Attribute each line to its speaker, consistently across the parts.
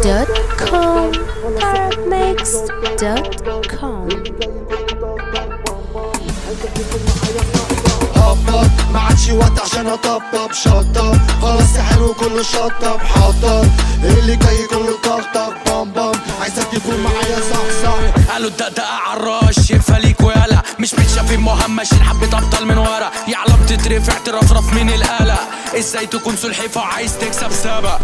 Speaker 1: arabmix.com arabmix.com
Speaker 2: هبط ما عادش وقت عشان اطبطب شطب خلاص سحر وكله شطب حاضر اللي جاي كله طقطق بام بام عايزك تكون معايا صح صح
Speaker 3: قالوا الدقدقة عالراش ينفع ليك ويلا مش متشافين مهمشين حبة ابطال من ورا يعلم تترفع ترفرف من القلق ازاي تكون سلحفة وعايز تكسب سبق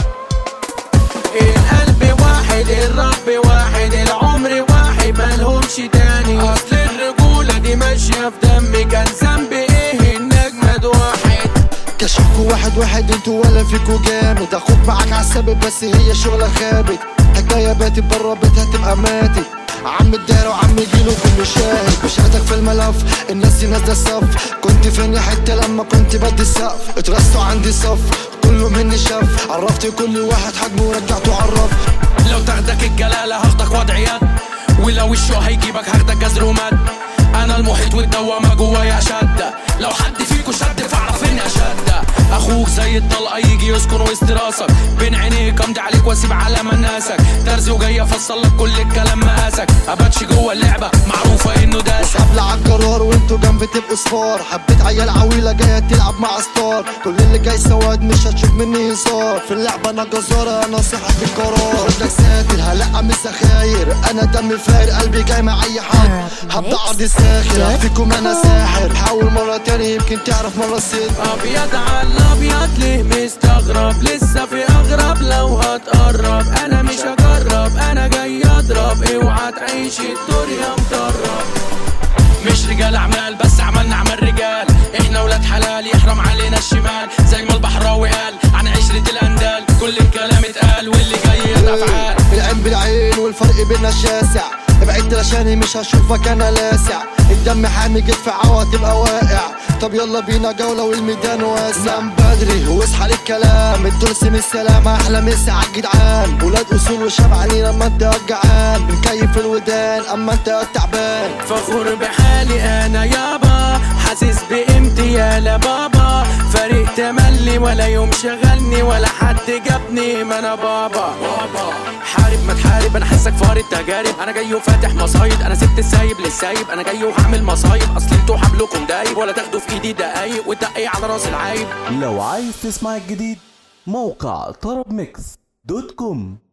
Speaker 3: القلب واحد الرب واحد العمر واحد ملهمش تاني اصل الرجولة دي ماشية في دمي كان ذنبي ايه النجمة واحد
Speaker 2: كشفكوا واحد واحد انتوا ولا فيكوا جامد اخوك معاك عالسبب بس هي شغلة خابت حكاية باتت برا بيتها تبقى ماتت عم الدايرة وعم جيله كله شاهد بشهادك في الملف الناس دي نازلة الصف كنت فين حتة لما كنت بدي السقف اترستوا عندي صف كله مني شاف عرفت كل واحد حجمه ورجعته عرف
Speaker 3: لو تاخدك الجلالة هاخدك وضع يد ولو الشو هيجيبك هاخدك جزر ومد انا المحيط والدوامة جوايا شدة لو حد فيكو شد فاعرف اني اشد اخوك زي الطلقة يجي يسكن وسط راسك بين عينيك امضي عليك واسيب على مناسك ترزي وجاي افصل لك كل الكلام مقاسك اباتش جوه اللعبة معروفة انه داسك
Speaker 2: حبل عالجرار وانتوا جنبي تبقوا صفار حبيت عيال عويلة جاية تلعب مع ستار كل اللي جاي سواد مش هتشوف مني هزار في اللعبة انا جزارة انا صاحب القرار بدك ساتر هلا مش سخاير انا دمي فاير قلبي جاي مع اي حد هبدا عرضي ساخر هفيكم انا ساحر حاول مرة تاني يمكن تعرف مرة ست
Speaker 3: ابيض على الابيض ليه مستغرب لسه في اغرب لو هتقرب انا مش هجرب انا جاي اضرب اوعى تعيش الدنيا مطرب مش رجال اعمال بس عملنا عمل رجال احنا ولاد حلال يحرم علينا الشمال زي ما البحراوي قال عن عشرة الاندال كل الكلام اتقال واللي جاي الافعال
Speaker 2: العين بالعين والفرق بينا شاسع ابعدت لشاني مش هشوفك انا لاسع الدم حامي جيت في عوا تبقى واقع طب يلا بينا جولة والميدان واسع نام بدري واصحى للكلام الدرس من السلامة احلى مسا عالجدعان ولاد اصول وشبعانين اما انت جعان مكيف الودان اما انت تعبان
Speaker 3: فخور بحالي انا يابا حاسس بقيمتي يا بابا فريق تملي ولا يوم شغلني ولا حد جابني ما انا بابا بابا حارب ما تحارب انا حاسك فار التجارب انا جاي وفاتح مصايد انا سبت السايب للسايب انا جاي وهعمل مصايب اصل انتوا حبلكم دايب ولا تاخدوا في ايدي دقايق والدقايق على راس العايب
Speaker 4: لو عايز تسمع الجديد موقع طرب ميكس دوت كوم